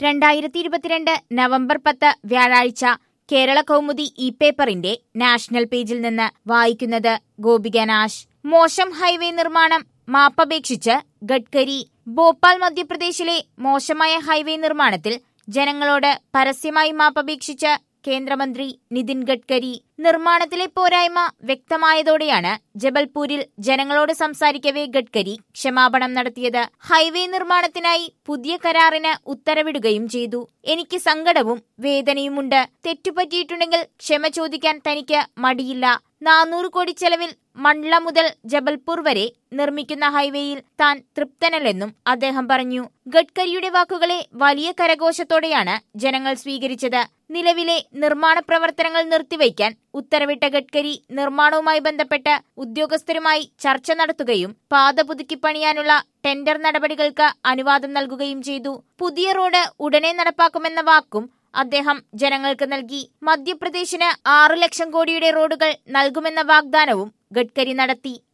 രണ്ടായിരത്തി ഇരുപത്തിരണ്ട് നവംബർ പത്ത് വ്യാഴാഴ്ച കേരള കൗമുദി ഇ പേപ്പറിന്റെ നാഷണൽ പേജിൽ നിന്ന് വായിക്കുന്നത് ഗോപിക നാശ് മോശം ഹൈവേ നിർമ്മാണം മാപ്പപേക്ഷിച്ച് ഗഡ്കരി ഭോപ്പാൽ മധ്യപ്രദേശിലെ മോശമായ ഹൈവേ നിർമ്മാണത്തിൽ ജനങ്ങളോട് പരസ്യമായി മാപ്പപേക്ഷിച്ച് കേന്ദ്രമന്ത്രി നിതിൻ ഗഡ്കരി നിർമ്മാണത്തിലെ പോരായ്മ വ്യക്തമായതോടെയാണ് ജബൽപൂരിൽ ജനങ്ങളോട് സംസാരിക്കവേ ഗഡ്കരി ക്ഷമാപണം നടത്തിയത് ഹൈവേ നിർമ്മാണത്തിനായി പുതിയ കരാറിന് ഉത്തരവിടുകയും ചെയ്തു എനിക്ക് സങ്കടവും വേദനയുമുണ്ട് തെറ്റുപറ്റിയിട്ടുണ്ടെങ്കിൽ ക്ഷമ ചോദിക്കാൻ തനിക്ക് മടിയില്ല നാനൂറ് കോടി ചെലവിൽ മണ്ഡല മുതൽ ജബൽപൂർ വരെ നിർമ്മിക്കുന്ന ഹൈവേയിൽ താൻ തൃപ്തനല്ലെന്നും അദ്ദേഹം പറഞ്ഞു ഗഡ്കരിയുടെ വാക്കുകളെ വലിയ കരഘോഷത്തോടെയാണ് ജനങ്ങൾ സ്വീകരിച്ചത് നിലവിലെ നിർമ്മാണ പ്രവർത്തനങ്ങൾ നിർത്തിവയ്ക്കാൻ ഉത്തരവിട്ട ഗഡ്കരി നിർമ്മാണവുമായി ബന്ധപ്പെട്ട് ഉദ്യോഗസ്ഥരുമായി ചർച്ച നടത്തുകയും പാത പുതുക്കി പണിയാനുള്ള ടെൻഡർ നടപടികൾക്ക് അനുവാദം നൽകുകയും ചെയ്തു പുതിയ റോഡ് ഉടനെ നടപ്പാക്കുമെന്ന വാക്കും അദ്ദേഹം ജനങ്ങൾക്ക് നൽകി മധ്യപ്രദേശിന് ആറ് ലക്ഷം കോടിയുടെ റോഡുകൾ നൽകുമെന്ന വാഗ്ദാനവും ഗഡ്കരി നടത്തി